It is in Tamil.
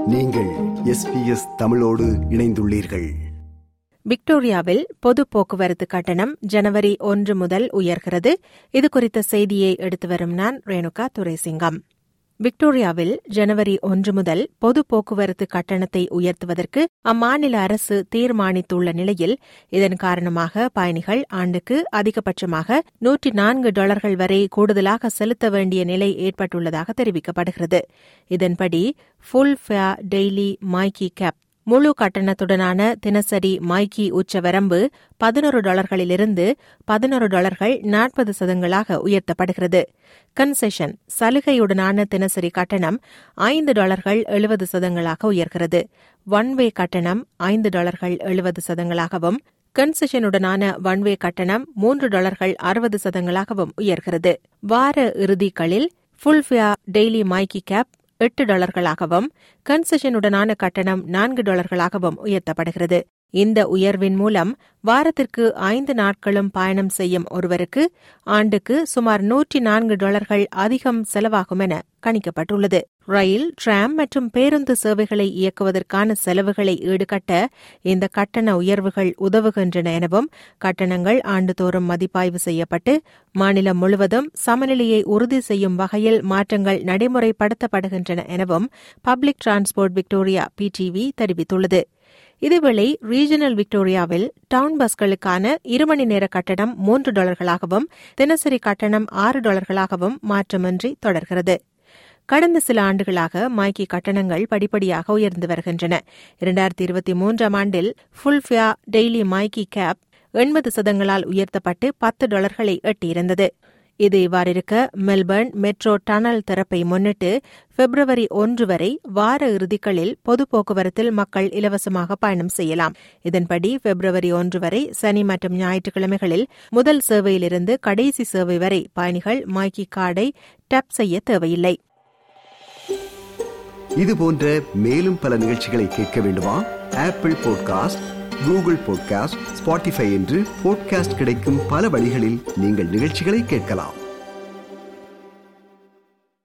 நீங்கள் எஸ்பிஎஸ் தமிழோடு இணைந்துள்ளீர்கள் விக்டோரியாவில் பொது போக்குவரத்து கட்டணம் ஜனவரி ஒன்று முதல் உயர்கிறது இது குறித்த செய்தியை எடுத்து வரும் நான் ரேணுகா துரைசிங்கம் விக்டோரியாவில் ஜனவரி ஒன்று முதல் பொது போக்குவரத்து கட்டணத்தை உயர்த்துவதற்கு அம்மாநில அரசு தீர்மானித்துள்ள நிலையில் இதன் காரணமாக பயணிகள் ஆண்டுக்கு அதிகபட்சமாக நூற்றி நான்கு டாலர்கள் வரை கூடுதலாக செலுத்த வேண்டிய நிலை ஏற்பட்டுள்ளதாக தெரிவிக்கப்படுகிறது இதன்படி full fare daily Myki cap முழு கட்டணத்துடனான தினசரி மைக்கி உச்சவரம்பு பதினொரு டாலர்களிலிருந்து பதினொரு டாலர்கள் நாற்பது சதங்களாக உயர்த்தப்படுகிறது கன்செஷன் சலுகையுடனான தினசரி கட்டணம் ஐந்து டாலர்கள் எழுபது சதங்களாக உயர்கிறது ஒன் வே கட்டணம் ஐந்து டாலர்கள் எழுபது சதங்களாகவும் கன்செஷனுடனான ஒன்வே கட்டணம் மூன்று டாலர்கள் அறுபது சதங்களாகவும் உயர்கிறது வார இறுதிகளில் full fare daily Myki cap எட்டு டாலர்களாகவும் கன்செஷனுடனான கட்டணம் நான்கு டாலர்களாகவும் உயர்த்தப்படுகிறது இந்த உயர்வின் மூலம் வாரத்திற்கு ஐந்து நாட்களும் பயணம் செய்யும் ஒருவருக்கு ஆண்டுக்கு சுமார் நூற்றி நான்கு டாலர்கள் அதிகம் செலவாகும் என கணிக்கப்பட்டுள்ளது ரயில் டிராம் மற்றும் பேருந்து சேவைகளை இயக்குவதற்கான செலவுகளை ஈடுகட்ட இந்த கட்டண உயர்வுகள் உதவுகின்றன எனவும் கட்டணங்கள் ஆண்டுதோறும் மதிப்பாய்வு செய்யப்பட்டு மாநிலம் முழுவதும் சமநிலையை உறுதி செய்யும் வகையில் மாற்றங்கள் நடைமுறைப்படுத்தப்படுகின்றன எனவும் பப்ளிக் டிரான்ஸ்போர்ட் விக்டோரியா பிடிவி தெரிவித்துள்ளது இதேவேளை ரீஜனல் விக்டோரியாவில் டவுன் பஸ்களுக்கான இரு மணி நேர கட்டணம் மூன்று டாலர்களாகவும் தினசரி கட்டணம் ஆறு டாலர்களாகவும் மாற்றமின்றி தொடர்கிறது கடந்த சில ஆண்டுகளாக மைக்கி கட்டணங்கள் படிப்படியாக உயர்ந்து வருகின்றன இரண்டாயிரத்தி இருபத்தி மூன்றாம் ஆண்டில் full fare daily Myki cap எண்பது சதங்களால் உயர்த்தப்பட்டு பத்து டாலர்களை எட்டியிருந்தது இது இவ்வாறிருக்க மெல்பர்ன் மெட்ரோ டனல் திறப்பை முன்னிட்டு பிப்ரவரி ஒன்று வரை வார இறுதிகளில் பொது போக்குவரத்தில் மக்கள் இலவசமாக பயணம் செய்யலாம் இதன்படி பிப்ரவரி ஒன்று வரை சனி மற்றும் ஞாயிற்றுக்கிழமைகளில் முதல் சேவையிலிருந்து கடைசி சேவை வரை பயணிகள் மைக்கி கார்டை டப் செய்ய தேவையில்லை இது போன்ற மேலும் பல நிகழ்ச்சிகளை கேட்க வேண்டுமா Apple podcast Google podcast Spotify என்று பாட்காஸ்ட் கிடைக்கும் பல வழிகளில் நீங்கள் நிகழ்ச்சிகளை கேட்கலாம்